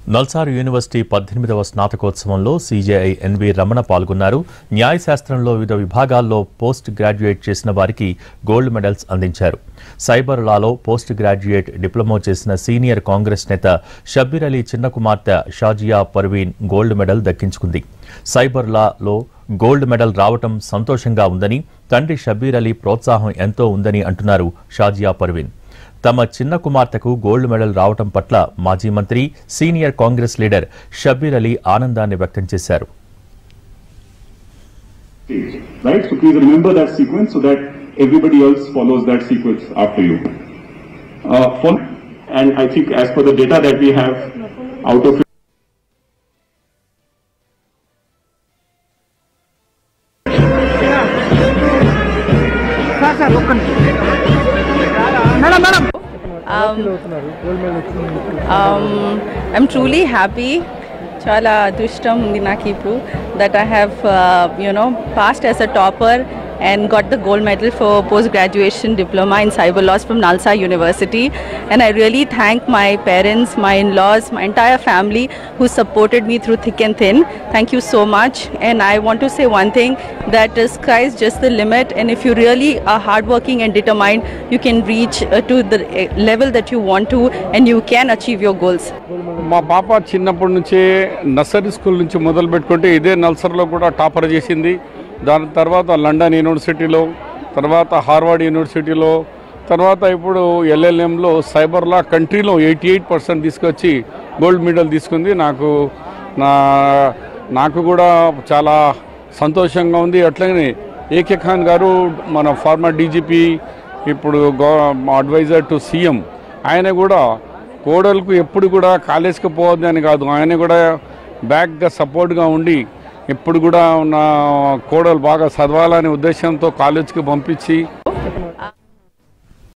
నల్సారు university పద్దెనిమిదవ స్నాతకోత్సవంలో CJI N V Ramana పాల్గొన్నారు న్యాయశాస్త్రంలో వివిధ విభాగాల్లో పోస్ట్ గ్రాడ్యుయేట్ చేసిన వారికి గోల్డ్ మెడల్స్ అందించారు సైబర్ లాలో పోస్ట్ గ్రాడ్యుయేట్ డిప్లొమా చేసిన సీనియర్ కాంగ్రెస్ నేత షబ్బీర్ అలీ చిన్న కుమార్తె షాజియా పర్వీన్ గోల్డ్ మెడల్ దక్కించుకుంది సైబర్ లాలో గోల్డ్ మెడల్ రావటం సంతోషంగా ఉందని తండ్రి షబ్బీర్ అలీ ప్రోత్సాహం ఎంతో ఉందని అంటున్నారు షాజియా పర్వీన్ తమ చిన్న కుమార్తెకు గోల్డ్ మెడల్ రావటం పట్ల మాజీ మంత్రి సీనియర్ కాంగ్రెస్ లీడర్ షబ్బీర్ అలీ ఆనందాన్ని వ్యక్తం చేశారు right? So please remember that sequence so that everybody else follows that sequence after you. Uh, for, and I think as per the data that we have, out of sir sir ఒక్క నిమిషం madam madam um, I'm truly happy. చాలా అదృష్టం ఉంది నాకు ఇప్పుడు that I have you know passed as a topper and got the gold medal for post graduation diploma in cyber laws from Nalsa University. And I really thank my parents, my in laws, my entire family who supported me through thick and thin. Thank you so much. And I want to say one thing that uh, sky is just the limit. And if you really are hardworking and determined, you can reach uh, to the uh, level that you want to and you can achieve your goals. మా పాప చిన్నప్పటి నుంచే nursery school నుంచి మొదలు పెట్టుకుంటే ఇదే నల్సర్లో కూడా topper చేసింది దాని తర్వాత లండన్ యూనివర్సిటీలో తర్వాత హార్వర్డ్ యూనివర్సిటీలో తర్వాత ఇప్పుడు ఎల్ఎల్ఎంలో సైబర్ లా కంట్రీలో ఎయిటీ ఎయిట్ పర్సెంట్ తీసుకొచ్చి గోల్డ్ మెడల్ తీసుకుంది నాకు నా నాకు కూడా చాలా సంతోషంగా ఉంది అట్లనే ఏకే ఖాన్ గారు మన ఫార్మర్ డీజీపీ ఇప్పుడు గో అడ్వైజర్ టు సీఎం ఆయన కూడా కోడలకు ఎప్పుడు కూడా కాలేజ్కి పోవద్దు అని కాదు ఆయన కూడా బ్యాక్గా సపోర్ట్గా ఉండి ఎప్పుడు కూడా నా కోడలు బాగా చదవాలనే ఉద్దేశంతో కాలేజ్కి పంపించి